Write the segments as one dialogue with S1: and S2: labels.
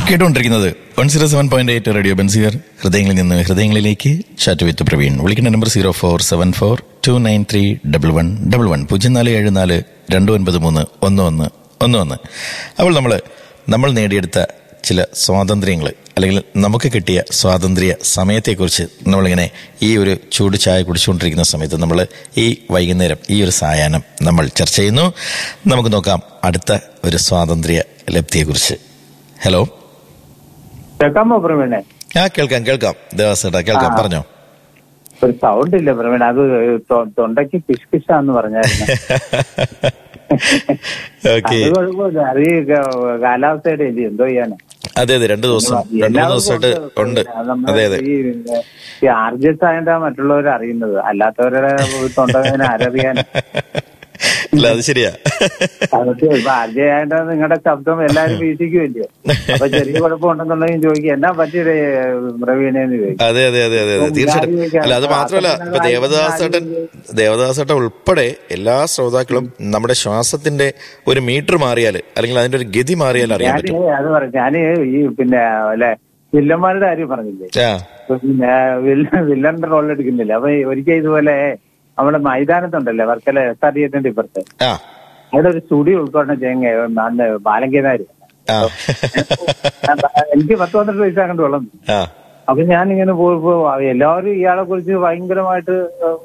S1: കേട്ടുകൊണ്ടിരിക്കുന്നത് one zero seven point eight radio ബൻസിയർ ഹൃദയങ്ങളിൽ നിന്ന് ഹൃദയങ്ങളിലേക്ക് ചാറ്റ് വിത്ത് പ്രവീൺ വിളിക്കേണ്ട number zero four seven four two nine three double one double one പൂജ്യം നാല് ഏഴ് നാല് രണ്ട് ഒൻപത് മൂന്ന് ഒന്ന് ഒന്ന് ഒന്ന് ഒന്ന് അപ്പോൾ നമ്മൾ നമ്മൾ നേടിയെടുത്ത ചില സ്വാതന്ത്ര്യങ്ങൾ അല്ലെങ്കിൽ നമുക്ക് കിട്ടിയ സ്വാതന്ത്ര്യ സമയത്തെക്കുറിച്ച് നമ്മളിങ്ങനെ ഈ ഒരു ചൂട് ചായ കുടിച്ചുകൊണ്ടിരിക്കുന്ന സമയത്ത് നമ്മൾ ഈ വൈകുന്നേരം ഈ ഒരു സായാഹ്നം നമ്മൾ ചർച്ച ചെയ്യുന്നു നമുക്ക് നോക്കാം അടുത്ത ഒരു സ്വാതന്ത്ര്യ ലബ്ധിയെക്കുറിച്ച് ഹലോ
S2: കേൾക്കാമോ പ്രവീണെ
S1: ആ കേൾക്കാം കേൾക്കാം ദേവാസേട്ടാ കേൾക്കാം
S2: ആ.
S1: പറഞ്ഞോ
S2: ഒരു സൗണ്ട് ഇല്ല പ്രവീണ അത് തൊ- തൊണ്ടയ്ക്ക് കിഷ്കിഷാന്ന് പറഞ്ഞായിരുന്നു
S1: ഓക്കെ
S2: അത് കുഴപ്പമില്ല അത് ഈ ക- കാലാവസ്ഥയുടെ ഇല്ല എന്തോ ചെയ്യാനാ
S1: അതെ അതെ രണ്ടു ദിവസം രണ്ടു മൂന്ന്
S2: എല്ലാവർക്കും
S1: ദിവസമായിട്ട് ഉണ്ട്
S2: അത് നമ്മള്
S1: അതെ അതെ
S2: ഈ ഈ ആർജസ് ആയതാ മറ്റുള്ളവർ അറിയുന്നത് അല്ലാത്തവരുടെ തൊണ്ടവേദന ആരറിയാൻ
S1: അല്ല അത് ശരിയാ
S2: അതൊക്കെ ഇപ്പൊ ആർജയായിട്ട് നിങ്ങളുടെ ശബ്ദം എല്ലാരും വീക്ഷിക്കുമല്ലോ അപ്പൊ ചെറിയ കുഴപ്പമുണ്ടെന്നുണ്ടെങ്കിൽ ചോദിക്കും എന്നാ പറ്റിയത് പ്രവീണേന്ന് ചോദിക്കും
S1: അതെ അതെ അതെ അതെ അതെ തീർച്ചയായിട്ടും അല്ല അത് മാത്രമല്ല ഇപ്പൊ ദേവദാസേട്ടൻ ദേവദാസേട്ടൻ ഉൾപ്പെടെ എല്ലാ ശ്രോതാക്കളും നമ്മുടെ ശ്വാസത്തിന്റെ ഒരു മീറ്റർ മാറിയാൽ അല്ലെങ്കിൽ അതിന്റെ ഒരു ഗതി മാറിയാൽ അറിയാൻ
S2: ഞാന്
S1: പറ്റും
S2: അത് പറഞ്ഞു ഞാന് ഈ പിന്നെ അല്ലെ വില്ലന്മാരുടെ കാര്യം പറഞ്ഞില്ലേ
S1: ആ
S2: പിന്നെ വില്ല- വില്ലന്റെ റോൾ എടുക്കുന്നില്ല അപ്പൊ ഒരിക്കൽ ഇതുപോലെ നമ്മുടെ മൈതാനത്തുണ്ടല്ലേ വർക്കല എസ് ആർ ഡി എത്തിന്റെ ഇപ്പുറത്ത്
S1: ആ
S2: അവിടെ ഒരു സ്റ്റുഡിയോ ഉദ്ഘാടനം ചെയ്യാൻ അന്ന് ബാലങ്കേനാര്
S1: ആ
S2: എനിക്ക് പത്ത് പന്ത്രണ്ട് വയസ്സ് അങ്ങോട്ട് വെള്ളം
S1: ആ
S2: അപ്പൊ ഞാനിങ്ങനെ പോയപ്പോ എല്ലാവരും ഇയാളെ കുറിച്ച് ഭയങ്കരമായിട്ട്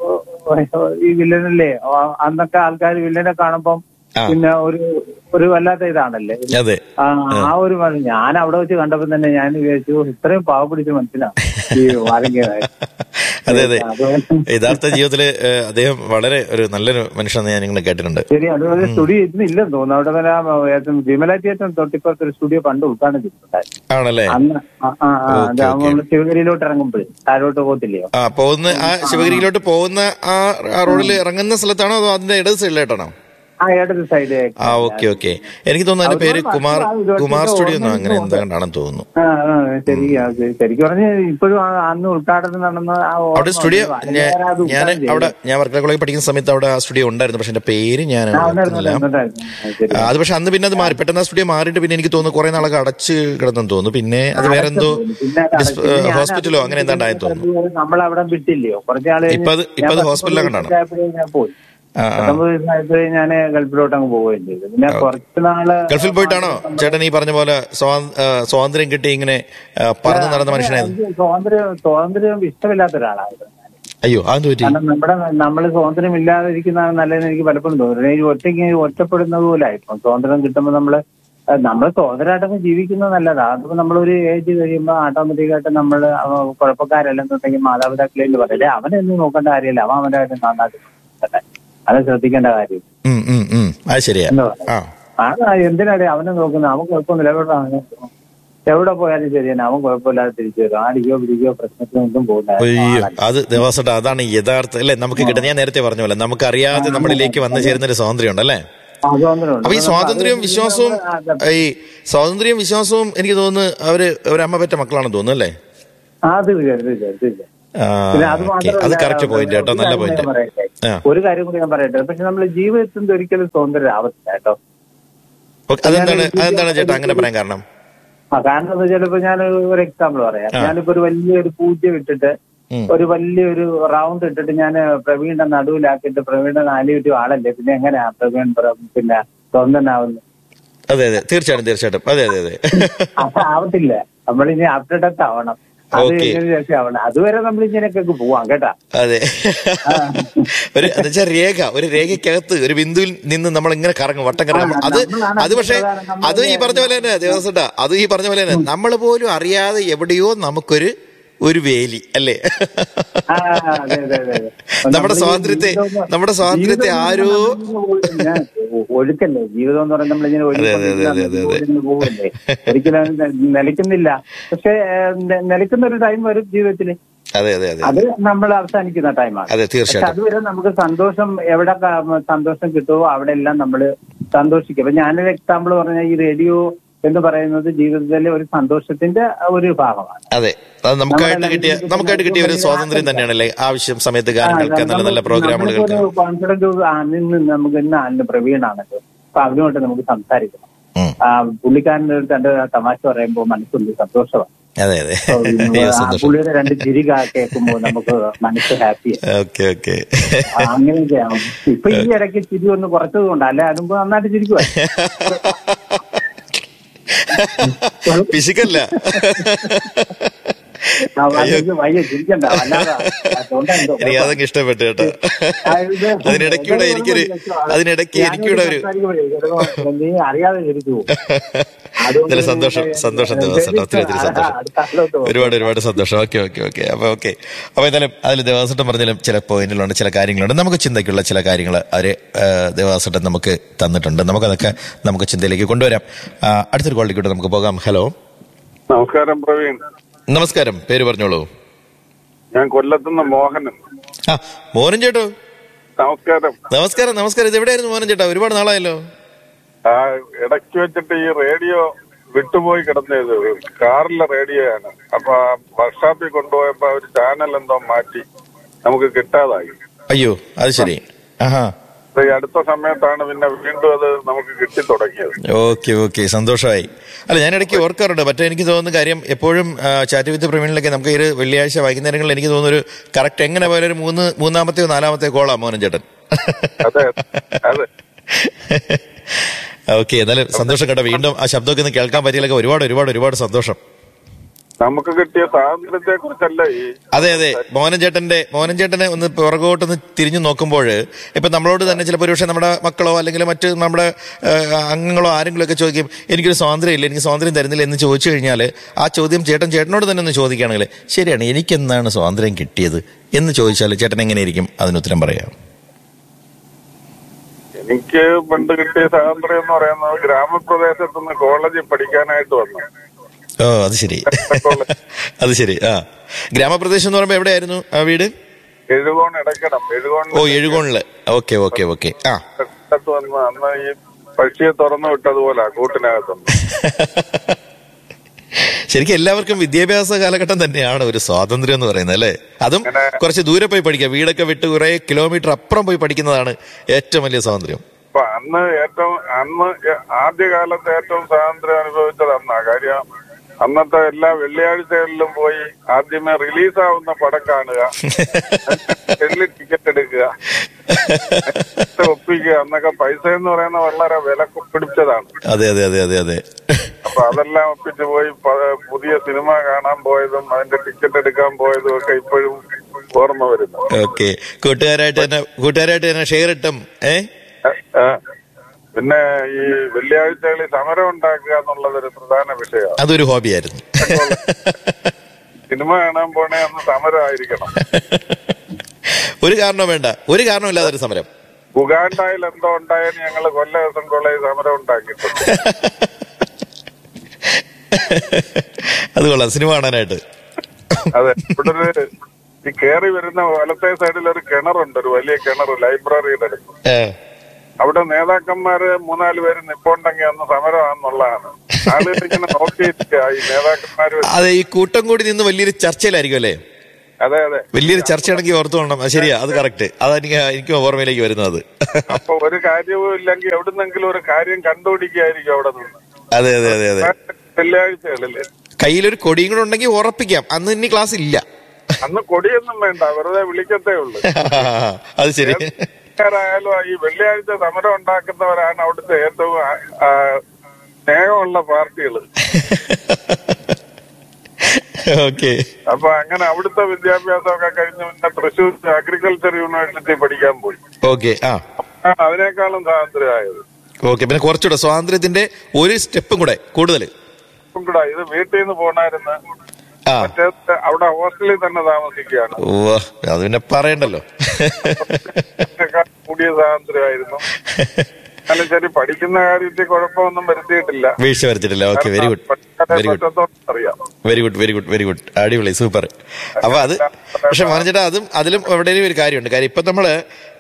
S2: ഈ വില്ലനല്ലേ ആ- അന്നൊക്കെ ആൾക്കാർ വില്ലനെ കാണുമ്പം
S1: ആ.
S2: പിന്നെ ഒരു ഒരു വല്ലാത്ത ഇതാണല്ലേ
S1: അതെ
S2: ആ ആ ഒരു മനുഷ്യൻ ഞാൻ അവിടെ വെച്ച് കണ്ടപ്പോ തന്നെ ഞാൻ വിചാരിച്ചു ഇത്രയും പാവ പിടിച്ച മനസ്സിലാ ഈ വാരങ്കേനാര്
S1: അതെ അതെ യഥാർത്ഥ ജീവിതത്തില് ഏഹ്, അദ്ദേഹം വളരെ ഒരു നല്ലൊരു മനുഷ്യനെന്ന് ഞാൻ ഇങ്ങനെ കേട്ടിട്ടുണ്ട്
S2: ശരി അതുപോലെ സ്റ്റുഡിയോ ഇതിനില്ലെന്ന് തോന്നുന്നു അവിടെ തന്നെ ആ, ഏതും വിമല തിയേറ്റർ തൊട്ടിപ്പുറത്ത് ഒരു സ്റ്റുഡിയോ പണ്ട് ഉദ്ഘാടനം ചെയ്തിട്ടുണ്ടായിരുന്നു
S1: ആണല്ലേ
S2: അന്ന് ആ, ആ, ആ,
S1: ഓക്കേ,
S2: അത്
S1: ഓക്കേ.
S2: നമ്മള് ശിവഗിരിയിലോട്ട് ഇറങ്ങുമ്പോഴേ താഴോട്ട് പോകത്തില്ലയോ
S1: ആ പോകുന്ന ആ ശിവഗിരിയിലോട്ട് പോകുന്ന ആ ആ റോഡിൽ ഇറങ്ങുന്ന സ്ഥലത്താണോ അതോ അതിന്റെ ഇടത് സൈഡിലായിട്ടാണോ
S2: ആ ഏതൊരു സൈഡ്
S1: ആ ഓക്കെ ഓക്കെ എനിക്ക് തോന്നുന്നു അതിന്റെ പേര് കുമാർ കുമാർ സ്റ്റുഡിയോ എന്നോ അങ്ങനെ എന്താ കണ്ടാണെന്ന് തോന്നുന്നു
S2: ആ ആ, ശരി ആ, ശരി. ശരിക്കും പറഞ്ഞ ഇപ്പോഴും ആ- അന്ന് ഉദ്ഘാടനം നടന്ന ആ ഓർമ്മ
S1: അവിടെ സ്റ്റുഡിയോ
S2: ഉണ്ട്.
S1: ഞാൻ
S2: അതിലേറെ അത്
S1: ഞാൻ
S2: ഉദ്ഘാടനം
S1: അവിടെ ഞാൻ വർക്കല കോളേജ് പഠിക്കുന്ന സമയത്ത് അവിടെ ആ സ്റ്റുഡിയോ ഉണ്ടായിരുന്നു പക്ഷെ എന്റെ പേര് ഞാൻ
S2: ചെയ്തു. ആ, ഉണ്ടായിരുന്നു,
S1: ഓർക്കുന്നില്ല
S2: ഉണ്ടായിരുന്നു. ആ, ശരി.
S1: ആ, അത് പക്ഷെ അന്ന് പിന്നെ അത് മാറി പെട്ടെന്ന് ആ സ്റ്റുഡിയോ മാറിയിട്ട് പിന്നെ എനിക്ക് തോന്നുന്നു കുറെ നാളൊക്കെ അടച്ച് കിടന്നെന്ന് തോന്നുന്നു പിന്നെ അത് വേറെ എന്തോ
S2: പിന്നെ അത്
S1: ഡിസ്-
S2: പിന്നെ ഞാൻ
S1: ഹോസ്പിറ്റലോ അങ്ങനെ എന്താണ്ടായെന്ന് തോന്നുന്നു
S2: നമ്മളവിടെ വിട്ടില്ലയോ കുറച്ചാള്
S1: ഇപ്പൊ അത്- ഇപ്പൊ അത് ഹോസ്പിറ്റലിലാണ് കാണാം.
S2: ഞാൻ പോയി
S1: ആ, ആ.
S2: പത്തൊമ്പത് വയസ്സായപ്പോഴേ ഞാൻ ഗൾഫിലോട്ട് അങ്ങ് പോവുകയും ചെയ്തു പിന്നെ കുറച്ച് നാള്
S1: ഗൾഫിൽ പോയിട്ടാണോ ചേട്ടൻ ഈ പറഞ്ഞ പോലെ സ്വാ- ആ, സ്വാതന്ത്ര്യം കിട്ടി ഇങ്ങനെ ആ, പറന്ന് നടന്ന മനുഷ്യനായത്
S2: എനിക്ക് സ്വാതന്ത്ര്യം സ്വാതന്ത്ര്യം ഇഷ്ടമില്ലാത്ത ഒരാളായിരുന്നു ഞാൻ.
S1: അയ്യോ അതെന്ത് പറ്റി
S2: കാരണം നമ്മുടെ നമ്മൾ സ്വാതന്ത്ര്യം ഇല്ലാതിരിക്കുന്നതാണ് നല്ലതെന്ന് എനിക്ക് പലപ്പോഴും തോന്നുന്നു ഈ ഒറ്റയ്ക്ക് ഒറ്റപ്പെടുന്നത് പോലെ ഇപ്പം സ്വാതന്ത്ര്യം കിട്ടുമ്പോൾ നമ്മള് നമ്മൾ സ്വതന്ത്രമായിട്ടൊക്കെ ജീവിക്കുന്നത് നല്ലതാണ് അതിപ്പോ നമ്മളൊരു ഏജ് കഴിയുമ്പോൾ ഓട്ടോമാറ്റിക്കായിട്ട് നമ്മൾ കുഴപ്പക്കാരല്ലെന്നുണ്ടെങ്കിൽ മാതാപിതാക്കളെ പറയല്ലേ അവനൊന്നും നോക്കേണ്ട കാര്യമില്ല അവൻ അവന്റെ കാര്യം നന്നായിട്ട് നോക്കട്ടെ. അത് ശ്രദ്ധിക്കേണ്ട കാര്യം
S1: ഉം, ഉം, ഉം. അത് ശരിയാ
S2: എന്താ
S1: ആ
S2: ആ എന്തിനാണ് അവനെ നോക്കുന്നത് അവൻ കുഴപ്പമൊന്നുമില്ല എവിടെ അവനെ എവിടെ പോയാലും ശരി തന്നെ അവൻ കുഴപ്പമില്ലാതെ തിരിച്ചു വരും ആടിക്കോ പിടിക്കോ പ്രശ്നത്തിനൊന്നും പോകുന്ന
S1: അയ്യോ അത് ദേവാസട്ട അതാണ് യഥാർത്ഥ അല്ലെ നമുക്ക് കിട്ടുന്ന ഞാൻ നേരത്തെ പറഞ്ഞ പോലെ നമുക്ക് അറിയാതെ നമ്മളിലേക്ക് വന്നു ചേരുന്ന ഒരു സ്വാതന്ത്ര്യം ഉണ്ട് അല്ലേ
S2: സ്വാതന്ത്ര്യമുണ്ട്
S1: അപ്പൊ ഈ സ്വാതന്ത്ര്യവും വിശ്വാസവും ഈ സ്വാതന്ത്ര്യവും വിശ്വാസവും എനിക്ക് തോന്നുന്നു അവര് ഒരു അമ്മ പറ്റ മക്കളാണെന്ന് തോന്നുന്നു അല്ലേ
S2: ആ തീർച്ചയായും തീർച്ചയായും തീർച്ചയായും
S1: ആ,
S2: പിന്നെ അത്
S1: ഓക്കേ.
S2: മാത്രമല്ല,
S1: അത് കറക്റ്റ് പോയിന്റ് കേട്ടോ
S2: ഒരു
S1: നല്ല
S2: കാര്യം
S1: പോയിന്റ്
S2: ഞാൻ പറയട്ടെ.
S1: ആ.
S2: ഒരു കാര്യം കൂടി ഞാൻ പറയട്ടെ പക്ഷെ നമ്മൾ ജീവിതത്തിൽ ഒരിക്കലും സ്വതന്ത്രം ആവത്തില്ല കേട്ടോ
S1: ഓക്കേ, അതെന്താണ് അതെന്താണ് ചേട്ടാ അങ്ങനെ പറയാൻ കാരണം
S2: ആ കാരണം എന്താ വെച്ചാൽ ഇപ്പൊ ഞാൻ ഒരു എക്സാമ്പിൾ പറയാം
S1: ആ.
S2: ഞാനിപ്പോ ഒരു വലിയൊരു പൂജ്യം ഇട്ടിട്ട്
S1: ഉം.
S2: ഒരു വലിയൊരു റൗണ്ട് ഇട്ടിട്ട് ഞാൻ പ്രവീണിന്റെ നടുവിലാക്കിയിട്ട് പ്രവീണിന്റെ നാല് ചുറ്റും ആളല്ലേ പിന്നെ എങ്ങനെയാ പ്രവീൺ പ്ര- പിന്നെ സ്വന്തനാവുന്നത്
S1: അതെ അതെ തീർച്ചയായിട്ടും തീർച്ചയായിട്ടും അതെ അതെ അതെ
S2: അത് ആവത്തില്ല നമ്മളിനി അപ്ഡേറ്റ് ആവണം അത്
S1: Okay.
S2: എങ്ങനെ രക്ഷയാവണം അതുവരെ നമ്മൾ ഇങ്ങനെയൊക്കെ പോവാം കേട്ടാ
S1: അതെ ഒരു എന്നുവെച്ചാൽ രേഖ ഒരു രേഖയ്ക്കകത്ത് ഒരു ബിന്ദുവിൽ നിന്ന് നമ്മൾ ഇങ്ങനെ കറങ്ങും വട്ടം കറങ്ങും
S2: ആ,
S1: അത്
S2: നമ്മളാണ്
S1: അത് പക്ഷേ
S2: പ്രധാനം. നമ്മൾ
S1: അത് ഈ പറഞ്ഞ പോലെ തന്നെ ദേവസ്വട്ട അത് ഈ പറഞ്ഞ പോലെ തന്നെ നമ്മൾ പോലും അറിയാതെ എവിടെയോ നമുക്കൊരു ഒരു വേലി അല്ലേ
S2: ആ, അതെ, അതെ, അതെ, അതെ.
S1: നമ്മുടെ
S2: നമ്മള് ഈ
S1: സ്വാതന്ത്ര്യത്തെ
S2: ജീവിതം-
S1: നമ്മുടെ സ്വാതന്ത്ര്യത്തെ
S2: ജീവിതം
S1: ആരോ
S2: ഞാൻ ഒഴുക്കല്ലേ ജീവിതം എന്ന് പറയുന്നത് നമ്മളിങ്ങനെ
S1: അതെ, അതെ, അതെ, അതെ, അതെ, അതെ.
S2: ഒഴുകി പോകല്ലേ ഒരിക്കലും അത് നെ- നിലയ്ക്കുന്നില്ല പക്ഷെ ഏഹ്, നെ- നിലയ്ക്കുന്ന ഒരു ടൈം വരും ജീവിതത്തിൽ
S1: അതെ അതെ അതെ
S2: അത് നമ്മൾ അവസാനിക്കുന്ന ടൈമാണ്
S1: അതെ
S2: പക്ഷെ
S1: തീർച്ചയായിട്ടും
S2: അതുവരെ നമുക്ക് സന്തോഷം എവിടെ ക- സന്തോഷം കിട്ടുമോ അവിടെ എല്ലാം നമ്മൾ സന്തോഷിക്കും അപ്പൊ ഞാനൊരു എക്സാമ്പിൾ പറഞ്ഞാൽ ഈ റേഡിയോ എന്ന് പറയുന്നത് ജീവിതത്തിലെ ഒരു സന്തോഷത്തിന്റെ ഒരു ഭാഗമാണ്
S1: അതെ അത് നമുക്കായിട്ട് കിട്ടിയ നമുക്കായിട്ട് കിട്ടിയ ഒരു സ്വാതന്ത്ര്യം തന്നെയാണല്ലേ ആവശ്യം സമയത്ത് ഗാനം കേൾക്കാൻ നല്ല നല്ല പ്രോഗ്രാമുകൾ കേൾക്കാൻ
S2: കോൺഫിഡൻസ് നിന്ന് നമുക്ക് ഇന്ന് ആളിന് പ്രവീണാണല്ലോ അപ്പൊ അവരുമായിട്ട് നമുക്ക് സംസാരിക്കണം
S1: ഉം.
S2: ആ, പുള്ളിക്കാരൻ്റെ അടുത്ത് എന്റെ തമാശ പറയുമ്പോൾ മനസ്സുണ്ട് സന്തോഷമാണ്
S1: അതെ അതെ
S2: So,
S1: അയ്യോ,
S2: ആ
S1: സന്തോഷം
S2: പുള്ളിയുടെ രണ്ട് ചിരി കേൾക്കുമ്പോൾ നമുക്ക് മനസ്സ് ഹാപ്പിയാണ്
S1: ഓക്കെ ഓക്കെ
S2: അങ്ങനെയൊക്കെയാണ് ഇപ്പൊ ഈ ഇടയ്ക്ക് ചിരി ഒന്ന് കുറച്ചത് കൊണ്ട് അല്ലെ അതുമ്പോ നന്നായിട്ട് ചിരിക്കുവാ
S1: പിശുക്കല്ല
S2: ആ, വയ്യ, വയ്യ ചിരിക്കണ്ട അല്ലാതെ അതുകൊണ്ടെന്തോ
S1: എനിക്ക് അതൊക്കെ ഇഷ്ടപ്പെട്ടു കേട്ടോ
S2: ആ, ഇത്
S1: അതിനിടയ്ക്കൂടെ എനിക്കൊരു അതിനിടയ്ക്ക് എനിക്കൂടെ ഒരു
S2: സംസാരിക്കുമ്പോഴേ ചിലപ്പോ നീ അറിയാതെ ചിരിച്ചു പോകും. അതുകൊണ്ട്
S1: നല്ല സന്തോഷം സന്തോഷം ദേവസ്വം ഒത്തിരി ഒത്തിരി സന്തോഷം
S2: അടുത്ത ആളിലോട്ട് പോകും.
S1: ഒരുപാട് ഒരുപാട് സന്തോഷം ഓക്കെ ഓക്കെ ഓക്കെ അപ്പൊ ഓക്കെ അപ്പൊ എന്തായാലും അതിൽ ദേവാസട്ടം പറഞ്ഞാലും ചില പോയിന്റിലുണ്ട് ചില കാര്യങ്ങളുണ്ട് നമുക്ക് ചിന്തയ്ക്കുള്ള ചില കാര്യങ്ങൾ അവര് ദേവാസട്ടം നമുക്ക് തന്നിട്ടുണ്ട് നമുക്കതൊക്കെ നമുക്ക് ചിന്തയിലേക്ക് കൊണ്ടുവരാം ആ, അടുത്തൊരു കോളിലേക്കൂടെ നമുക്ക് പോകാം ഹലോ
S3: നമസ്കാരം പ്രവീൺ
S1: നമസ്കാരം പേര് പറഞ്ഞോളൂ
S3: ഞാൻ കൊല്ലത്തുനിന്ന് മോഹനൻ
S1: ആ മോഹൻ ചേട്ടോ
S3: നമസ്കാരം
S1: നമസ്കാരം നമസ്കാരം ഇത് എവിടെയായിരുന്നു മോഹൻ ചേട്ടാ ഒരുപാട് നാളായല്ലോ
S3: ആ ഇടയ്ക്ക് വെച്ചിട്ട് ഈ റേഡിയോ വിട്ടുപോയി കിടന്നത് കാറിലെ റേഡിയോ ആണ് അപ്പൊ ആ വർക്ക്ഷോപ്പിൽ കൊണ്ടുപോയപ്പോ ഒരു ചാനൽ എന്തോ മാറ്റി നമുക്ക് കിട്ടാതായി
S1: അയ്യോ അത് ശരി ആഹാ
S3: അപ്പൊ ഈ അടുത്ത സമയത്താണ് പിന്നെ വീണ്ടും അത് നമുക്ക് കിട്ടി തുടങ്ങിയത്
S1: ഓക്കെ ഓക്കെ സന്തോഷമായി അല്ല ഞാൻ ഇടയ്ക്ക് ഓർക്കാറുണ്ട് മറ്റേ എനിക്ക് തോന്നുന്ന കാര്യം എപ്പോഴും ചാറ്റ് വിത്ത് പ്രവീണിലൊക്കെ നമുക്ക് ഈ ഒരു വെള്ളിയാഴ്ച വൈകുന്നേരങ്ങളിൽ എനിക്ക് തോന്നുന്നു ഒരു കറക്റ്റ് എങ്ങനെ പോയാലും ഒരു മൂന്ന് മൂന്നാമത്തെയോ നാലാമത്തെയോ കോളാ മോഹൻ ചേട്ടൻ
S3: അതെ അതെ
S1: ഓക്കെ എന്നാലും സന്തോഷം കേട്ടോ വീണ്ടും ആ ശബ്ദമൊക്കെ ഒന്ന് കേൾക്കാൻ പറ്റിയില്ലൊക്കെ ഒരുപാട് ഒരുപാട് ഒരുപാട് സന്തോഷം
S3: നമുക്ക് കിട്ടിയ സ്വാതന്ത്ര്യത്തെ കുറിച്ചല്ല ഈ
S1: അതെ അതെ മോഹനൻ ചേട്ടന്റെ മോഹനൻ ചേട്ടനെ ഒന്ന് പുറകോട്ടൊന്ന് തിരിഞ്ഞു നോക്കുമ്പോൾ ഇപ്പൊ നമ്മളോട് തന്നെ ചിലപ്പോൾ ഒരുപക്ഷെ നമ്മുടെ മക്കളോ അല്ലെങ്കിൽ മറ്റ് നമ്മുടെ ആ, അംഗങ്ങളോ ആരെങ്കിലും ഒക്കെ ചോദിക്കും എനിക്കൊരു സ്വാതന്ത്ര്യം ഇല്ല എനിക്ക് സ്വാതന്ത്ര്യം തരുന്നില്ല എന്ന് ചോദിച്ചു കഴിഞ്ഞാൽ ആ ചോദ്യം ചേട്ടൻ ചേട്ടനോട് തന്നെ ഒന്ന് ചോദിക്കുകയാണെങ്കിൽ ശരിയാണ് എനിക്കെന്താണ് സ്വാതന്ത്ര്യം കിട്ടിയത് എന്ന് ചോദിച്ചാൽ ചേട്ടൻ എങ്ങനെയായിരിക്കും അതിന് ഉത്തരം പറയാം
S3: എനിക്ക് പണ്ട് കിട്ടിയ സ്വാതന്ത്ര്യം എന്ന് പറയുന്നത് ഗ്രാമപ്രദേശത്ത് നിന്ന് കോളേജിൽ പഠിക്കാനായിട്ട് വന്നു
S1: ഓ അത് ശരി അത് ശരി ആ ഗ്രാമപ്രദേശം എന്ന് പറയുമ്പോൾ എവിടെയായിരുന്നു ആ വീട്
S3: എഴുകോൺ ഇടയ്ക്കണം എഴുകോൺ
S1: ഓ എഴുകോണില് ഓക്കെ ഓക്കെ ഓക്കെ ആ
S3: അടുത്ത് വന്ന് അന്ന് ഈ പക്ഷിയെ തുറന്നു വിട്ടതുപോലെ കൂട്ടിനകത്തുനിന്ന്
S1: ശരിക്കും എല്ലാവർക്കും വിദ്യാഭ്യാസ കാലഘട്ടം തന്നെയാണ് ഒരു സ്വാതന്ത്ര്യം എന്ന് പറയുന്നത് അല്ലേ അതും കുറച്ച് ദൂരെ പോയി പഠിക്കാം വീടൊക്കെ വിട്ട് കുറെ കിലോമീറ്റർ അപ്പുറം പോയി പഠിക്കുന്നതാണ് ഏറ്റവും വലിയ സ്വാതന്ത്ര്യം
S3: അപ്പൊ അന്ന് ഏറ്റവും അന്ന് ആദ്യകാലത്ത് ഏറ്റവും സ്വാതന്ത്ര്യം അനുഭവിച്ചത് അന്നാ കാര്യം അന്നത്തെ എല്ലാ വെള്ളിയാഴ്ചകളിലും പോയി ആദ്യമേ റിലീസ് ആവുന്ന പടം കാണുക വെള്ളി ടിക്കറ്റ് എടുക്കുക എന്നിട്ട് ഒപ്പിക്കുക അന്നൊക്കെ പൈസ എന്ന് പറയുന്ന വളരെ വില പിടിച്ചതാണ്
S1: അതെ അതെ അതെ അതെ അതെ
S3: അപ്പൊ അതെല്ലാം ഒപ്പിച്ച് പോയി പ- പുതിയ സിനിമ കാണാൻ പോയതും അതിന്റെ ടിക്കറ്റ് എടുക്കാൻ പോയതും ഒക്കെ ഇപ്പോഴും ഓർമ്മ വരുന്നു
S1: ഓക്കെ കൂട്ടുകാരായിട്ട് തന്നെ കൂട്ടുകാരായിട്ട് തന്നെ ഷെയർ ഇട്ടും ഏ
S3: ആ. പിന്നെ ഈ വെള്ളിയാഴ്ചകളിൽ സമരം ഉണ്ടാക്കുക എന്നുള്ളത് ഒരു പ്രധാന വിഷയമാണ്
S1: അതൊരു ഹോബിയായിരുന്നു
S3: സിനിമ കാണാൻ പോണേ അന്ന് സമരമായിരിക്കണം
S1: ഒരു കാരണവും വേണ്ട ഒരു കാരണമില്ലാതെ ഒരു സമരം
S3: ഉഗാണ്ടായിൽ എന്തോ ഉണ്ടായെന്ന് ഞങ്ങൾ കൊല്ല ദിവസം കോളേജ് സമരം ഉണ്ടാക്കിയിട്ടുണ്ട്
S1: അത് കൊള്ളാം സിനിമ കാണാനായിട്ട്
S3: അതെ ഇവിടെ ഒരു ഈ കേറി വരുന്ന വലത്തെ സൈഡിൽ ഒരു കിണറുണ്ട് ഒരു വലിയ കിണർ ലൈബ്രറിയുടെ അടുത്ത്
S1: ഏ,
S3: അവിടെ നേതാക്കന്മാര് മൂന്നാല് പേര് നിപ്പുണ്ടെങ്കിൽ അന്ന് സമരമാണെന്നുള്ളതാണ് ആളുകൾ ഇങ്ങനെ നോക്കിയിരിക്കുക ഈ നേതാക്കന്മാര്
S1: അതെ ഈ കൂട്ടം കൂടി നിന്ന് വലിയൊരു ചർച്ചയിലായിരിക്കും അല്ലേ
S3: അതെ അതെ
S1: വലിയൊരു ചർച്ചയാണെങ്കിൽ ഓർത്തു കൊള്ളണം അത് ശരിയാ അത് കറക്റ്റ് അതെനിക്ക് എനിക്ക് ഓർമ്മയിലേക്ക് വരുന്നത്
S3: അപ്പൊ ഒരു കാര്യവും ഇല്ലെങ്കിൽ എവിടുന്നെങ്കിലും ഒരു കാര്യം കണ്ടുപിടിക്കുകയായിരിക്കും അവിടെ നിന്ന്
S1: അതെ അതെ അതെ അതെ
S3: വെള്ളിയാഴ്ചകളില്
S1: കയ്യിലൊരു കൊടിയും കൂടെ ഉണ്ടെങ്കിൽ ഉറപ്പിക്കാം അന്ന് ഇനി ക്ലാസ് ഇല്ല
S3: അന്ന് കൊടിയൊന്നും വേണ്ട വെറുതെ വിളിക്കത്തേ ഉള്ളൂ
S1: അത് ശരി
S3: ആയാലും ഈ വെള്ളിയാഴ്ച സമരം ഉണ്ടാക്കുന്നവരാണ് അവിടുത്തെ ഏറ്റവും ആ, ആ, സ്നേഹമുള്ള പാർട്ടികൾ
S1: ഓക്കെ
S3: അപ്പൊ അങ്ങനെ അവിടുത്തെ വിദ്യാഭ്യാസമൊക്കെ കഴിഞ്ഞ് പിന്നെ തൃശ്ശൂർ അഗ്രികൾച്ചർ യൂണിവേഴ്സിറ്റി പഠിക്കാൻ പോയി
S1: ഓക്കെ ആ
S3: ആ, അതിനേക്കാളും സ്വാതന്ത്ര്യമായത്
S1: ഓക്കെ പിന്നെ കുറച്ചുകൂടെ സ്വാതന്ത്ര്യത്തിന്റെ ഒരു സ്റ്റെപ്പും കൂടെ കൂടുതൽ
S3: ഇപ്പം കൂടെ ഇത് വീട്ടിൽ നിന്ന് പോണായിരുന്നു
S1: ആ
S3: മറ്റേ അവിടെ ഹോസ്റ്റലിൽ തന്നെ താമസിക്കുകയാണ്
S1: ഓ അത് പിന്നെ പറയണ്ടല്ലോ
S3: ഇതിനേക്കാൾ കൂടിയ സ്വാതന്ത്ര്യമായിരുന്നു എന്നാലും ശരി പഠിക്കുന്ന കാര്യത്തിൽ കുഴപ്പമൊന്നും വരുത്തിയിട്ടില്ല
S1: വീഴ്ച വരുത്തിട്ടില്ല ഓക്കെ വെരി ഗുഡ്
S3: പഠിക്കാനേ
S1: വെരി ഗുഡ്
S3: പറ്റത്തോളം അറിയാം
S1: very good very good very good അടിപൊളി സൂപ്പർ അപ്പൊ അത് പക്ഷെ മോനച്ചേട്ടാ അതും അതിലും എവിടെയും ഒരു കാര്യമുണ്ട് കാര്യം ഇപ്പൊ നമ്മള്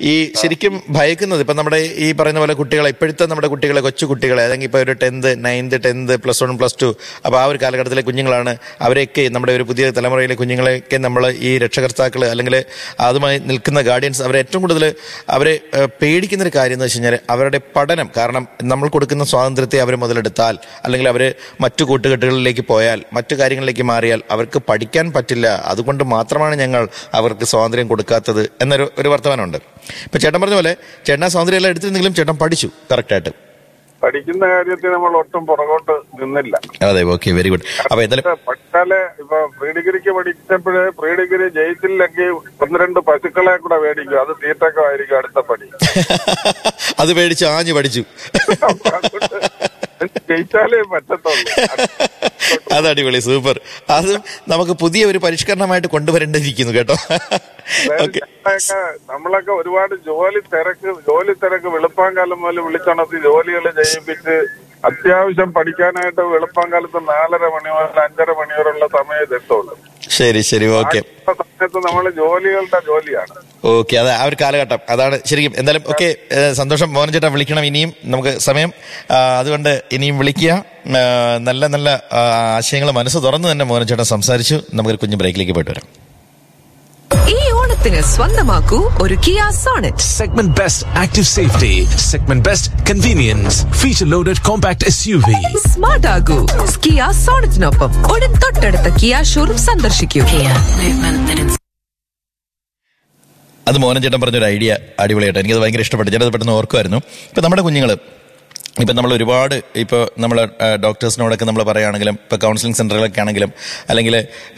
S1: ഈ ശരിക്കും ഭയക്കുന്നത് ഇപ്പം നമ്മുടെ ഈ പറയുന്ന പോലെ കുട്ടികളെ ഇപ്പോഴത്തെ നമ്മുടെ കുട്ടികളെ കൊച്ചു കുട്ടികളെ അല്ലെങ്കിൽ ഇപ്പോൾ ഒരു tenth ninth tenth plus one plus two അപ്പോൾ ആ ഒരു കാലഘട്ടത്തിലെ കുഞ്ഞുങ്ങളാണ് അവരെയൊക്കെ നമ്മുടെ ഒരു പുതിയ തലമുറയിലെ കുഞ്ഞുങ്ങളെയൊക്കെ നമ്മൾ ഈ രക്ഷകർത്താക്കൾ അല്ലെങ്കിൽ അതുമായി നിൽക്കുന്ന ഗാർഡിയൻസ് അവരെ ഏറ്റവും കൂടുതൽ അവരെ ഏഹ്, പേടിക്കുന്ന ഒരു കാര്യം എന്ന് വെച്ച് കഴിഞ്ഞാൽ അവരുടെ പഠനം കാരണം നമ്മൾ കൊടുക്കുന്ന സ്വാതന്ത്ര്യത്തെ അവർ മുതലെടുത്താൽ അല്ലെങ്കിൽ അവർ മറ്റു കൂട്ടുകെട്ടുകളിലേക്ക് പോയാൽ മറ്റു കാര്യങ്ങളിലേക്ക് മാറിയാൽ അവർക്ക് പഠിക്കാൻ പറ്റില്ല അതുകൊണ്ട് മാത്രമാണ് ഞങ്ങൾ അവർക്ക് സ്വാതന്ത്ര്യം കൊടുക്കാത്തത് എന്നൊരു ഒരു വർത്തമാനമുണ്ട് ഇപ്പൊ ചേട്ടൻ പറഞ്ഞ പോലെ ചേട്ടൻ ആ സ്വാതന്ത്ര്യം എല്ലാം എടുത്തിരുന്നെങ്കിലും ചേട്ടൻ പഠിച്ചു കറക്റ്റായിട്ട്
S3: പഠിക്കുന്ന കാര്യത്തിൽ നമ്മൾ ഒട്ടും പുറകോട്ട് നിന്നില്ല
S1: അതെ ഓക്കെ വെരി ഗുഡ് അപ്പൊ എന്തായാലും
S3: പഠിച്ചാല് ഇപ്പൊ പ്രീ ഡിഗ്രിക്ക് പഠിച്ചപ്പോഴേ പ്രീ ഡിഗ്രി ജയിച്ചില്ലെങ്കിൽ ഒന്ന് രണ്ട് പശുക്കളെ കൂടെ മേടിക്കും അത് തീറ്റൊക്കെ ആയിരിക്കും അടുത്ത പണി
S1: അത് പേടിച്ച് ആഞ്ഞു പഠിച്ചു
S3: അപ്പൊ അതുകൊണ്ട് ജയിച്ചാലേ പറ്റത്തുള്ളൂ
S1: അത് അടിപൊളി സൂപ്പർ അത് നമുക്ക് പുതിയ ഒരു പരിഷ്കരണമായിട്ട് കൊണ്ടുവരേണ്ടിയിരിക്കുന്നു കേട്ടോ ഓക്കെ
S3: നമ്മളൊക്കെ നമ്മളൊക്കെ ഒരുപാട് ജോലി തിരക്ക് ജോലി തിരക്ക് വെളുപ്പാങ്കാലം മുതൽ വിളിച്ചുണർത്തി ജോലികൾ ചെയ്യിപ്പിച്ച് അത്യാവശ്യം പഠിക്കാനായിട്ട് വെളുപ്പാങ്കാലത്ത് നാലര മണി മുതൽ അഞ്ചര മണി വരെയുള്ള സമയത്ത് എത്തുള്ളൂ
S1: ശരി ശരി ഓക്കെ
S3: ആ സമയത്ത് നമ്മൾ ജോലികളുടെ ജോലിയാണ്
S1: ഓക്കെ അതെ ആ ഒരു കാലഘട്ടം അതാണ് ശരിക്കും എന്തായാലും ഓക്കെ സന്തോഷം മോഹൻ ചേട്ടാ വിളിക്കണം ഇനിയും നമുക്ക് സമയം ആ, അതുകൊണ്ട് ഇനിയും വിളിക്കുക ആ, നല്ല നല്ല ആശയങ്ങൾ മനസ്സ് തുറന്ന് തന്നെ മോഹൻ ചേട്ടൻ സംസാരിച്ചു നമുക്കൊരു കുഞ്ഞു ബ്രേക്കിലേക്ക് പോയിട്ട് വരാം
S4: ഈ ഓണത്തിന് സ്വന്തമാക്കൂ ഒരു Kia Sonet
S5: Segment Best Active Safety, Segment Best Convenience, Feature Loaded Compact SUV.
S4: Smart ആകൂ കിയ സോണറ്റിനൊപ്പം ഉടൻ തൊട്ടടുത്ത കിയ ഷോറൂം സന്ദർശിക്കൂ
S1: അത് മോഹൻ ചേട്ടൻ പറഞ്ഞൊരു ഐഡിയ അടിപൊളിയായിട്ട് എനിക്കത് ഭയങ്കര ഇഷ്ടപ്പെട്ടു ഞാനത് പെട്ടെന്ന് ഓർക്കുമായിരുന്നു ഇപ്പം നമ്മുടെ കുഞ്ഞുങ്ങൾ ഇപ്പം നമ്മൾ ഒരുപാട് ഇപ്പോൾ നമ്മൾ ഡോക്ടേഴ്സിനോടൊക്കെ നമ്മൾ പറയുകയാണെങ്കിലും ഇപ്പോൾ കൗൺസിലിംഗ് സെൻ്ററുകളൊക്കെ ആണെങ്കിലും അല്ലെങ്കിൽ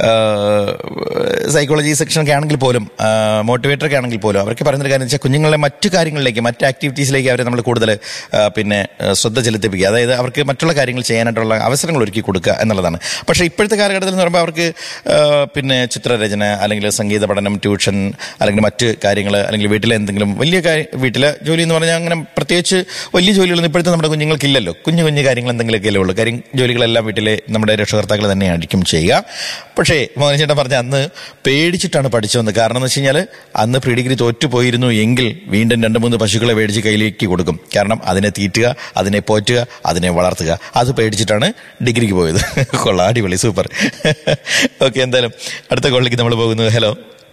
S1: സൈക്കോളജി സെക്ഷനൊക്കെ ആണെങ്കിൽ പോലും മോട്ടിവേറ്ററൊക്കെ ആണെങ്കിൽ പോലും അവർക്ക് പറയുന്നൊരു കാര്യം വെച്ചാൽ കുഞ്ഞുങ്ങളെ മറ്റു കാര്യങ്ങളിലേക്ക് മറ്റ് ആക്ടിവിറ്റീസിലേക്ക് അവരെ നമ്മൾ കൂടുതൽ ആ, പിന്നെ ആ, ശ്രദ്ധ ചെലുത്തിപ്പിക്കുക അതായത് അവർക്ക് മറ്റുള്ള കാര്യങ്ങൾ ചെയ്യാനായിട്ടുള്ള അവസരങ്ങൾ ഒരുക്കി കൊടുക്കുക എന്നുള്ളതാണ് പക്ഷേ ഇപ്പോഴത്തെ കാലഘട്ടത്തിൽ എന്ന് പറയുമ്പോൾ അവർക്ക് ആ, പിന്നെ ചിത്രരചന അല്ലെങ്കിൽ സംഗീത പഠനം ട്യൂഷൻ അല്ലെങ്കിൽ മറ്റ് കാര്യങ്ങൾ അല്ലെങ്കിൽ വീട്ടിലെ എന്തെങ്കിലും വലിയ കാര്യം വീട്ടിലെ ജോലി എന്ന് പറഞ്ഞാൽ അങ്ങനെ പ്രത്യേകിച്ച് വലിയ ജോലികളൊന്നും ഇപ്പോഴത്തെ നമ്മുടെ കുഞ്ഞുങ്ങൾക്കില്ലല്ലോ കുഞ്ഞു കുഞ്ഞു കാര്യങ്ങൾ എന്തെങ്കിലുമൊക്കെ ഉള്ളൂ കാര്യം ജോലികളെല്ലാം വീട്ടിലെ നമ്മുടെ രക്ഷകർത്താക്കൾ തന്നെയായിരിക്കും ചെയ്യുക പക്ഷേ മോഹൻ ചേട്ടൻ പറഞ്ഞ അന്ന് പേടിച്ചിട്ടാണ് പഠിച്ചതെന്ന് കാരണം എന്ന് വെച്ച് കഴിഞ്ഞാൽ അന്ന് പ്രീ ഡിഗ്രി തോറ്റു പോയിരുന്നു എങ്കിൽ വീണ്ടും രണ്ട് മൂന്ന് പശുക്കളെ മേടിച്ച് കയ്യിലേക്ക് കൊടുക്കും കാരണം അതിനെ തീറ്റുക അതിനെ പോറ്റുക അതിനെ വളർത്തുക അത് പേടിച്ചിട്ടാണ് ഡിഗ്രിക്ക് പോയത് കൊള്ളാം അടിപൊളി സൂപ്പർ ഓക്കെ എന്തായാലും അടുത്ത കോളിലേക്ക് നമ്മൾ പോകുന്നത് ഹലോ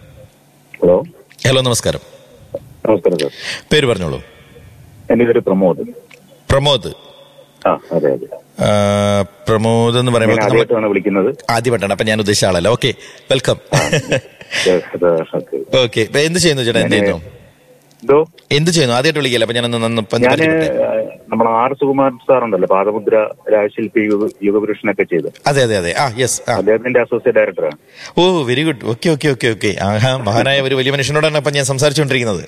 S6: ഹലോ
S1: ഹലോ നമസ്കാരം
S6: നമസ്കാരം സാർ
S1: പേര് പറഞ്ഞോളൂ
S6: എന്റെ പേര് പ്രമോദ്
S1: പ്രമോദ്
S6: ആ അതെ അതെ
S1: ആ, പ്രമോദ് എന്ന്
S6: ഞാൻ
S1: പറയുമ്പോൾ നമ്മൾ
S6: ആദ്യമായിട്ടാണ് വിളിക്കുന്നത്
S1: ആദ്യമായിട്ടാണ് അപ്പൊ ഞാൻ ഉദ്ദേശിച്ച ആളല്ല ഓക്കെ വെൽക്കം
S6: Yes, അത് okay.
S1: ഓക്കെ ഇപ്പൊ എന്ത് ചെയ്യുന്നു ചേട്ടാ എന്ത് ചെയ്യുന്നു
S6: ഇതോ
S1: എന്ത് ചെയ്യുന്നു ആദ്യമായിട്ട് വിളിക്കല്ല അപ്പൊ ഞാനൊന്ന് നന്ന് ഒന്ന്
S6: ഞാന്
S1: പരിചയപ്പെട്ടെ.
S6: നമ്മളെ ആർ സുകുമാരൻ സാറുണ്ടല്ലോ പാദമുദ്ര രാജശില്പി യുഗ യുഗപുരുഷനൊക്കെ ചെയ്ത്
S1: അതെ അതെ അതെ ആ യെസ് ആ
S6: അദ്ദേഹത്തിന്റെ അസോസിയേറ്റ് ഡയറക്ടറാണ്
S1: ഓ very good okay okay okay okay ആഹാ മഹാനായ ഒരു വലിയ മനുഷ്യനോടാണ് അപ്പൊ ഞാൻ സംസാരിച്ചുകൊണ്ടിരിക്കുന്നത്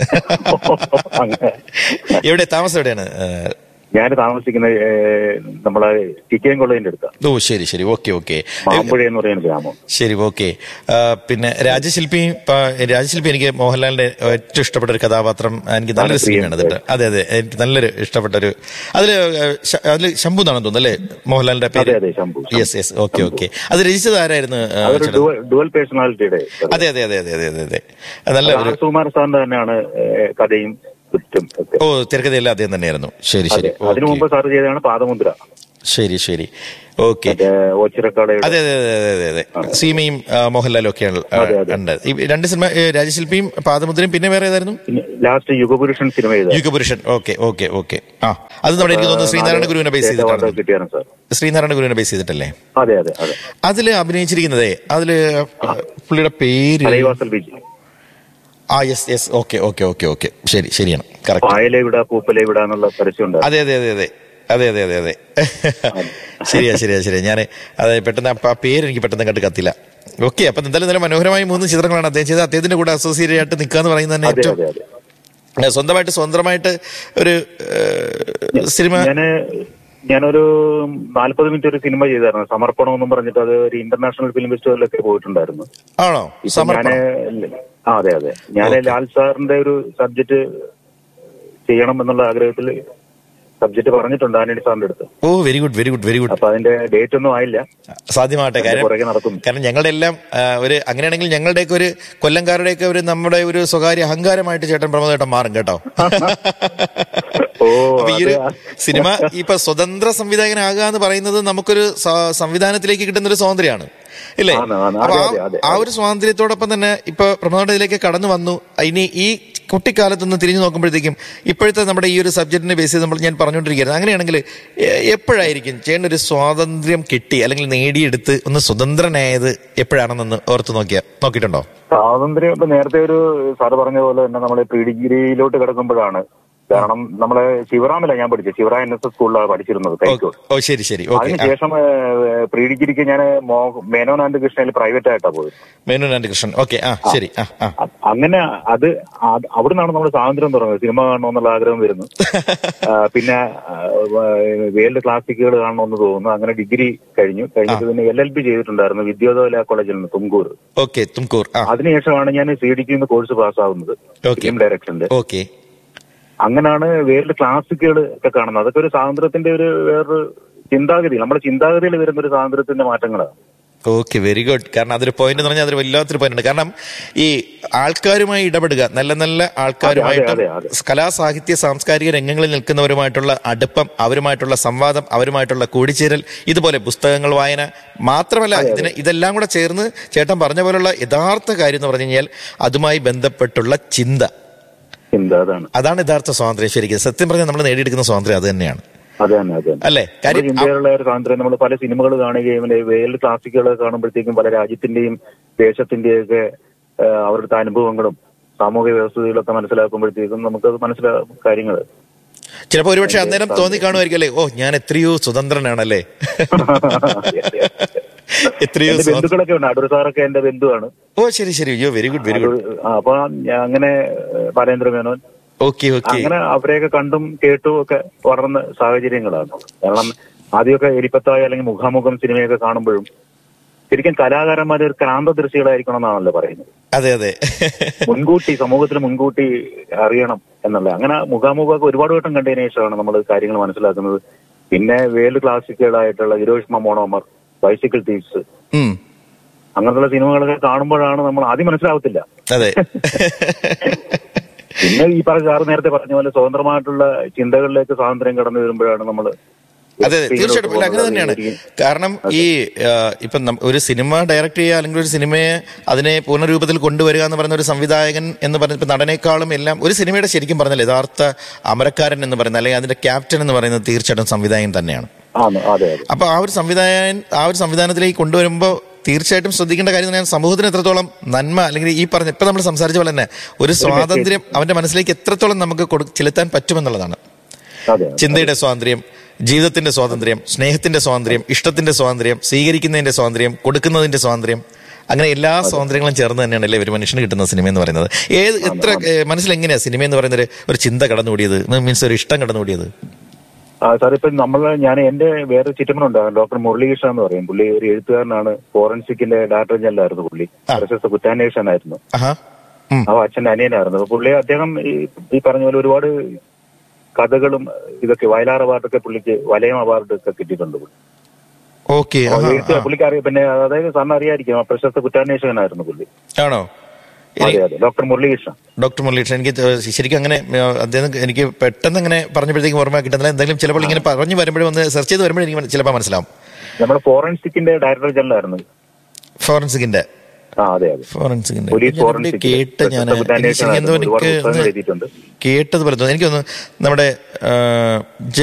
S6: അങ്ങനെ.
S1: എവിടെ താമസം എവിടെയാണ് ആ,
S6: ഞാൻ താമസിക്കുന്ന ഏ, നമ്മളെ ടിക്കയം കൊള്ളതിന്റെ അടുത്താണ്
S1: ഓ ശരി ശരി ഓക്കെ ഓക്കെ
S6: മാമ്പുഴ എന്ന് പറയുന്ന ഗ്രാമം
S1: ശരി ഓക്കെ പിന്നെ രാജശില്പി പ- രാജശില്പി എനിക്ക് മോഹൻലാലിന്റെ ഏറ്റവും ഇഷ്ടപ്പെട്ട ഒരു കഥാപാത്രം എനിക്ക് നല്ലൊരു
S6: ആണ് പ്രിയം.
S1: സിനിമയാണ് അതിട്ട് അതെ അതെ എനിക്ക് നല്ലൊരു ഇഷ്ടപ്പെട്ട ഒരു അതില് ഏഹ്, ശ- അതില് ശംഭു എന്നാണെന്ന് തോന്നുന്നു അല്ലേ മോഹൻലാലിന്റെ പേര്
S6: അതെ, അതെ, Shambhu, Shambhu.
S1: Yes yes okay okay അത് രചിച്ചത് ആരായിരുന്നു ഏഹ്,
S6: അതൊരു
S1: ചേട്ടാ?
S6: ഡുവൽ ഡുവൽ പേഴ്സണാലിറ്റിയുടെ
S1: അതെ അതെ അതെ അതെ അതെ അതെ അതെ അത് നല്ല
S6: ആർ
S1: ഒരു
S6: സുകുമാരൻ സാറിന്റെ തന്നെയാണ് ഏ, കഥയും സ്ക്രിപ്റ്റും ഒക്കെ
S1: ഓ തിരക്കഥയെല്ലാം അദ്ദേഹം തന്നെയായിരുന്നു ശരി
S6: അതെ
S1: ശരി
S6: അതിനു മുമ്പ്
S1: ഓക്കെ
S6: സാർ ചെയ്തതാണ് പാദമുദ്ര
S1: ശരി ശരി ഓക്കെ
S6: മറ്റേ ഓച്ചിറക്കാടയുടെ
S1: അതെ അതെ അതെ അതെ അതെ അതെ സീമയും ആ, മോഹൻലാലും ഒക്കെയാണ് ആ,
S6: അതെ, അതെ.
S1: ഉണ്ട് ഈ രണ്ട് സിനിമ ഏ, രാജശില്പിയും പാദമുദ്രയും പിന്നെ വേറെ ഏതായിരുന്നു
S6: പിന്നെ ലാസ്റ്റ് യുഗപുരുഷൻ സിനിമ ചെയ്ത
S1: യുഗപുരുഷൻ ഓക്കെ ഓക്കെ ഓക്കെ ആ അത് നമ്മുടെ എനിക്ക് തോന്നുന്നു ശ്രീനാരായണ ഗുരുവിനെ ബേസ് ചെയ്തിട്ടാണ്
S6: കിട്ടിയാണ് സാർ
S1: ശ്രീനാരായണ ഗുരുവിനെ ബേസ് ചെയ്തിട്ടല്ലേ
S6: അതെ അതെ അതെ
S1: അതില് അഭിനയിച്ചിരിക്കുന്നതേ അതില് പുള്ളിയുടെ പേര്
S6: തലൈവാസൽ ബീച്ച്
S1: ആ yes yes okay okay okay okay ശരി ശരിയാണ് കറക്റ്റ്
S6: പായലെ വിട പൂപ്പലെ വിട എന്നുള്ള പരസ്യം ഉണ്ട്
S1: അതെ അതെ അതെ അതെ അതെ അതെ അതെ അതെ ശരിയാ ശരിയാ ശരിയാ ഞാൻ അതെ പെട്ടെന്ന് ആ പ- പേര് എനിക്ക് പെട്ടെന്ന് കണ്ട് കത്തില്ല ഓക്കെ അപ്പൊ എന്തായാലും നല്ല മനോഹരമായ മൂന്ന് ചിത്രങ്ങളാണ് അദ്ദേഹം ചെയ്തത് അദ്ദേഹത്തിന്റെ കൂടെ അസോസിയേറ്റ് ആയിട്ട് നിൽക്കുക എന്ന് പറയുന്നത് തന്നെ
S6: അതെ
S1: ഏറ്റവും
S6: അതെ അതെ
S1: ഏഹ് സ്വന്തമായിട്ട് സ്വന്തമായിട്ട് ഒരു ഏഹ്, സിനിമ
S6: ഞാന് ഞാനൊരു നാല്പത് മിനിറ്റ് ഒരു സിനിമ ചെയ്തായിരുന്നു സമർപ്പണം എന്നും പറഞ്ഞിട്ട് അത് ഒരു ഇന്റർനാഷണൽ ഫിലിം ഫെസ്റ്റിവലിലൊക്കെ പോയിട്ടുണ്ടായിരുന്നു
S1: ആണോ
S6: ഇപ്പൊ ഞാന്
S1: സമർപ്പണം
S6: ആ അതെ അതെ ഞാൻ
S1: Okay.
S6: ലാൽ സാറിന്റെ ഒരു സബ്ജക്ട് ചെയ്യണം എന്നുള്ള ആഗ്രഹത്തിൽ സബ്ജക്ട് പറഞ്ഞിട്ടുണ്ട് ആന്റണി സാറിന്റെ അടുത്ത്
S1: ഓ very good very good very good
S6: അപ്പൊ അതിന്റെ ഡേറ്റ് ഒന്നും ആയില്ല
S1: സാധ്യമാകട്ടെ
S6: അതിന്റെ പുറകെ
S1: കാര്യം
S6: നടക്കുന്നു.
S1: കാരണം ഞങ്ങളുടെ എല്ലാം ആ, ഒരു അങ്ങനെയാണെങ്കിൽ ഞങ്ങളുടെയൊക്കെ ഒരു കൊല്ലംകാരുടെയൊക്കെ ഒരു നമ്മുടെ ഒരു സ്വകാര്യ അഹങ്കാരമായിട്ട് ചേട്ടൻ പ്രമോദേട്ടൻ മാറും കേട്ടോ
S6: ഓ
S1: അപ്പൊ ഈ ഒരു
S6: അത്
S1: സിനിമ ഇപ്പൊ സ്വതന്ത്ര സംവിധായകനാകുക എന്ന് പറയുന്നത് നമുക്കൊരു സ- സംവിധാനത്തിലേക്ക് കിട്ടുന്ന ഒരു സ്വാതന്ത്ര്യമാണ് ഇല്ലേ
S6: ആണ്, ആണ്.
S1: അപ്പൊ
S6: അതെ,
S1: ആ-
S6: അതെ, അതെ.
S1: ആ ഒരു സ്വാതന്ത്ര്യത്തോടൊപ്പം തന്നെ ഇപ്പൊ പ്രമോദയുടെ ഇതിലേക്ക് കടന്നു വന്നു ഇനി ഈ കുട്ടിക്കാലത്ത് നിന്ന് തിരിഞ്ഞു നോക്കുമ്പോഴത്തേക്കും ഇപ്പോഴത്തെ നമ്മുടെ ഈ ഒരു സബ്ജക്റ്റിനെ ബേസ് ചെയ്ത് നമ്മൾ ഞാൻ പറഞ്ഞുകൊണ്ടിരിക്കുകയായിരുന്നു അങ്ങനെയാണെങ്കിൽ എ- എപ്പോഴായിരിക്കും ചേട്ടൻ ഒരു സ്വാതന്ത്ര്യം കിട്ടി അല്ലെങ്കിൽ നേടിയെടുത്ത് ഒന്ന് സ്വതന്ത്രനായത് എപ്പോഴാണെന്നൊന്ന് ഓർത്ത് നോക്കിയാ നോക്കിയിട്ടുണ്ടോ
S6: സ്വാതന്ത്ര്യം ഇപ്പൊ നേരത്തെ ഒരു സാറ് പറഞ്ഞ പോലെ തന്നെ നമ്മള് പ്രീ ഡിഗ്രിയിലോട്ട് കിടക്കുമ്പോഴാണ് കാരണം നമ്മളെ ശിവറാമിലാണ് ഞാൻ പഠിച്ചത് ശിവറാം എൻ എസ് എസ് സ്കൂളിലാണ് പഠിച്ചിരുന്നത്
S1: ഓ,
S6: കരിക്കോട്
S1: ഓ ശരി ശരി ഓക്കെ
S6: അതിനുശേഷം പ്രീ ഡിഗ്രിക്ക് ഞാൻ മേനോൻ ആൻഡ് കൃഷ്ണയിൽ പ്രൈവറ്റ് ആയിട്ടാ പോയത്
S1: മേനോൻ ആൻഡ് കൃഷ്ണൻ ഓക്കെ ആ ശരി ആ ആ
S6: അ- അങ്ങനെ അത് അത് അവിടെ നിന്നാണ് നമ്മൾ സ്വാതന്ത്ര്യം തുടങ്ങുന്നത് സിനിമ കാണണമെന്നുള്ള ആഗ്രഹം വരുന്നു ആ, പിന്നെ വേൾഡ് ക്ലാസിക്കുകൾ കാണണമെന്ന് തോന്നുന്നു അങ്ങനെ ഡിഗ്രി കഴിഞ്ഞു കഴിഞ്ഞിട്ട് പിന്നെ എൽ എൽ ബി ചെയ്തിട്ടുണ്ടായിരുന്നു വിദ്യോദയ കോളേജിൽ നിന്ന് തുംകൂർ
S1: ഓക്കെ തുംകൂർ ആ
S6: അതിനുശേഷമാണ് ഞാൻ സി ഡിക്ക് കോഴ്സ് പാസ്സാവുന്നത്
S1: Okay.
S6: ഫിലിം ഡയറക്ഷന്റെ
S1: ഓക്കെ
S6: അങ്ങനെയാണ് വേൾഡ് ക്ലാസിക്കുകൾ ഒക്കെ കാണുന്നത് അതൊക്കെ ഒരു സ്വാതന്ത്ര്യത്തിന്റെ ഒരു വേറൊരു ചിന്താഗതി നമ്മുടെ ചിന്താഗതിയിൽ വരുന്ന ഒരു സ്വാതന്ത്ര്യത്തിന്റെ മാറ്റങ്ങളാണ്
S1: ഓക്കെ വെരി ഗുഡ് കാരണം അതൊരു പോയിന്റ് എന്ന് പറഞ്ഞാൽ അതൊരു വല്ലാത്തൊരു പോയിന്റ് ഉണ്ട് കാരണം ഈ ആൾക്കാരുമായി ഇടപെടുക നല്ല നല്ല ആൾക്കാരുമായിട്ടും
S6: അതെ, അതെ.
S1: കലാ സാഹിത്യ സാംസ്കാരിക രംഗങ്ങളിൽ നിൽക്കുന്നവരുമായിട്ടുള്ള അടുപ്പം അവരുമായിട്ടുള്ള സംവാദം അവരുമായിട്ടുള്ള കൂടിച്ചേരൽ ഇതുപോലെ പുസ്തകങ്ങൾ വായന മാത്രമല്ല ഇതിന് ഇതെല്ലാം കൂടെ ചേർന്ന് ചേട്ടൻ പറഞ്ഞ പോലുള്ള യഥാർത്ഥ കാര്യം എന്ന് പറഞ്ഞു കഴിഞ്ഞാൽ അതുമായി ബന്ധപ്പെട്ടുള്ള ചിന്ത
S6: ചിന്ത അതാണ്
S1: അതാണ് യഥാർത്ഥ സ്വാതന്ത്ര്യം ശരിക്കും സത്യം പറഞ്ഞാൽ നമ്മൾ നേടിയെടുക്കുന്ന സ്വാതന്ത്ര്യം അത് തന്നെയാണ്
S6: അത് തന്നെ അത് തന്നെ
S1: അല്ലേ
S6: നമ്മുടെ
S1: കാര്യം
S6: ഇന്ത്യയിലുള്ള ഒരു സ്വാതന്ത്ര്യം നമ്മൾ പല സിനിമകൾ കാണുകയും പിന്നെ വേൾഡ് ക്ലാസിക്കുകൾ കാണുമ്പോഴത്തേക്കും പല രാജ്യത്തിന്റെയും ദേശത്തിന്റെയും ഒക്കെ ആ, അവരുടെ അനുഭവങ്ങളും സാമൂഹിക വ്യവസ്ഥകളൊക്കെ മനസ്സിലാക്കുമ്പോഴത്തേക്കും നമുക്കത് മനസ്സിലാകും കാര്യങ്ങൾ
S1: ചിലപ്പോൾ ഒരുപക്ഷെ അന്നേരം തോന്നി കാണുമായിരിക്കും അല്ലേ ഓ ഞാൻ എത്രയോ സ്വതന്ത്രനാണല്ലേ എത്രയോ
S6: എന്റെ
S1: സ്വാത-
S6: ബന്ധുക്കളൊക്കെ ഉണ്ട് അടൂർ സാറൊക്കെ എന്റെ ബന്ധുവാണ്
S1: ഓ ശരി ശരി അയ്യോ very good very good
S6: Adoor- ആ, അപ്പൊ ഞാൻ അങ്ങനെ ഏഹ്, ബാലേന്ദ്ര മേനോൻ
S1: ഓക്കെ ഓക്കെ
S6: അങ്ങനെ അവരെയൊക്കെ കണ്ടും കേട്ടും ഒക്കെ വളർന്ന സാഹചര്യങ്ങളാണ് കാരണം ആദ്യമൊക്കെ എലിപ്പത്തായ അല്ലെങ്കിൽ മുഖാമുഖം സിനിമയൊക്കെ കാണുമ്പോഴും ശരിക്കും കലാകാരന്മാർ ഒരു ക്രാന്തദൃശികളായിരിക്കണം എന്നാണല്ലോ പറയുന്നത്
S1: അതെ അതെ
S6: മുൻകൂട്ടി സമൂഹത്തിൽ മുൻകൂട്ടി അറിയണം എന്നുള്ള അങ്ങനെ മുഖാമുഖമൊക്കെ ഒരുപാട് വട്ടം കണ്ടതിന് ശേഷമാണ് നമ്മൾ കാര്യങ്ങൾ മനസ്സിലാക്കുന്നത് പിന്നെ വേൾഡ് ക്ലാസിക്കുകളായിട്ടുള്ള ഹിരോഷിമ മോണോമർ ബൈസിക്കിൾ തീവ്സ്
S1: ഉം,
S6: അങ്ങനത്തുള്ള സിനിമകളൊക്കെ കാണുമ്പോഴാണ് നമ്മൾ ആദ്യം മനസ്സിലാവത്തില്ല
S1: അതെ
S6: പിന്നെ ഈ പറഞ്ഞ സാറ് നേരത്തെ പറഞ്ഞ പോലെ സ്വതന്ത്രമായിട്ടുള്ള ചിന്തകളിലേക്ക് സ്വാതന്ത്ര്യം കടന്നു വരുമ്പോഴാണ് നമ്മൾ
S1: അതെ അതെ തീർച്ചയായിട്ടും അല്ല അങ്ങനെ തന്നെയാണ് കാരണം ഈ ആ, ഇപ്പം നം- ഒരു സിനിമ ഡയറക്ട് ചെയ്യുക അല്ലെങ്കിൽ ഒരു സിനിമയെ അതിനെ പൂർണ്ണരൂപത്തിൽ കൊണ്ടുവരിക എന്ന് പറയുന്ന ഒരു സംവിധായകൻ എന്ന് പറയുന്ന ഇപ്പം നടനേക്കാളും എല്ലാം ഒരു സിനിമയുടെ ശരിക്കും പറഞ്ഞാൽ യഥാർത്ഥ അമരക്കാരൻ എന്ന് പറയുന്നത് അല്ലെങ്കിൽ അതിന്റെ ക്യാപ്റ്റൻ എന്ന് പറയുന്നത് തീർച്ചയായിട്ടും സംവിധായകൻ തന്നെയാണ്
S6: ആണ് അതെ അതെ
S1: അപ്പൊ ആ ഒരു സംവിധായകൻ ആ ഒരു സംവിധാനത്തിലേക്ക് കൊണ്ടുവരുമ്പോൾ തീർച്ചയായിട്ടും ശ്രദ്ധിക്കേണ്ട കാര്യം എന്ന് പറഞ്ഞാൽ സമൂഹത്തിന് എത്രത്തോളം നന്മ അല്ലെങ്കിൽ ഈ പറഞ്ഞ ഇപ്പൊ നമ്മൾ സംസാരിച്ച പോലെ തന്നെ ഒരു സ്വാതന്ത്ര്യം അവന്റെ മനസ്സിലേക്ക് എത്രത്തോളം നമുക്ക് കൊടു- ചെലുത്താൻ പറ്റുമെന്നുള്ളതാണ്
S6: അതെ
S1: ചിന്തയുടെ സ്വാതന്ത്ര്യം ജീവിതത്തിന്റെ സ്വാതന്ത്ര്യം സ്നേഹത്തിന്റെ സ്വാതന്ത്ര്യം ഇഷ്ടത്തിന്റെ സ്വാതന്ത്ര്യം സ്വീകരിക്കുന്നതിന്റെ സ്വാതന്ത്ര്യം കൊടുക്കുന്നതിന്റെ സ്വാതന്ത്ര്യം അങ്ങനെ എല്ലാ സ്വാതന്ത്ര്യങ്ങളും ചേർന്ന് തന്നെയാണ് അല്ലേ ഒരു മനുഷ്യന് കിട്ടുന്ന സിനിമ എന്ന് പറയുന്നത് ഏത് എത്ര ഏ, മനസ്സിൽ എങ്ങനെയാ സിനിമ എന്ന് പറയുന്നത് ഒരു ചിന്ത കടന്നുകൂടിയത് മീൻസ് ഒരു ഇഷ്ടം കടന്നുകൂടിയത്
S6: ആ സാർ ഇപ്പൊ നമ്മൾ ഞാൻ എന്റെ വേറെ ചിറ്റമ്മനുണ്ട് ഡോക്ടർ മുരളീകൃഷ്ണൻ എന്ന് പറയും പുള്ളി ഒരു എഴുത്തുകാരനാണ് ഫോറൻസിക്കിന്റെ ഡയറക്ടർ ജനറലായിരുന്നു പുള്ളി പ്രശസ്ത കുറ്റാന്വേഷണനായിരുന്നു
S1: ആഹാ ഉം.
S6: അപ്പൊ അച്ഛന്റെ അനിയനായിരുന്നു അപ്പൊ പുള്ളി അദ്ദേഹം ഈ ഈ പറഞ്ഞ പോലെ ഒരുപാട് കഥകളും ഇതൊക്കെ വയലാർ അവാർഡൊക്കെ പുള്ളിക്ക് വലയം അവാർഡ് ഒക്കെ കിട്ടിയിട്ടുണ്ട് പുള്ളി.
S1: ഓക്കെ
S6: അപ്പൊ എഴുത്ത് പുള്ളിക്ക് അറിയാം പിന്നെ അതായത് സാറിന് അറിയായിരിക്കും ആ പ്രശസ്ത കുറ്റാന്വേഷകനായിരുന്നു പുള്ളി
S1: ആണോ
S6: അതെ അതെ ഡോക്ടർ മുരളീകൃഷ്ണൻ
S1: ഡോക്ടർ മുരളീകൃഷ്ണൻ എനിക്ക് ത- ശരിക്കും അങ്ങനെ ആ, അദ്ദേഹം എനിക്ക് പെട്ടെന്ന് അങ്ങനെ പറഞ്ഞപ്പോഴത്തേക്കും ഓർമ്മ കിട്ടുന്നില്ല എന്തെങ്കിലും ചിലപ്പോൾ ഇങ്ങനെ പറഞ്ഞു വരുമ്പോഴും ഒന്ന് സെർച്ച് ചെയ്ത് വരുമ്പോഴും എനിക്ക് ചിലപ്പോൾ മനസ്സിലാവും
S6: നമ്മുടെ ഫോറൻസിക്കിന്റെ ഡയറക്ടർ ജനറലായിരുന്നു
S1: ഫോറൻസിക്കിന്റെ
S6: ആ അതെ അതെ
S1: ഫോറൻസിക്കിന്റെ
S6: പോലീസ്
S1: ഞാൻ എവിടെയോ
S6: ഫോറൻസിക്
S1: കേട്ട് ഞാൻ
S6: പ്രശസ്ത കുറ്റാന്വേഷകനായിരുന്നു.
S1: എന്തോ എനിക്ക്
S6: ഒരുപാട് പുസ്തകങ്ങൾ
S1: ഒന്ന്
S6: എഴുതിയിട്ടുണ്ട്
S1: കേട്ടതുപോലെ തോന്നി എനിക്കൊന്ന് നമ്മുടെ ആ,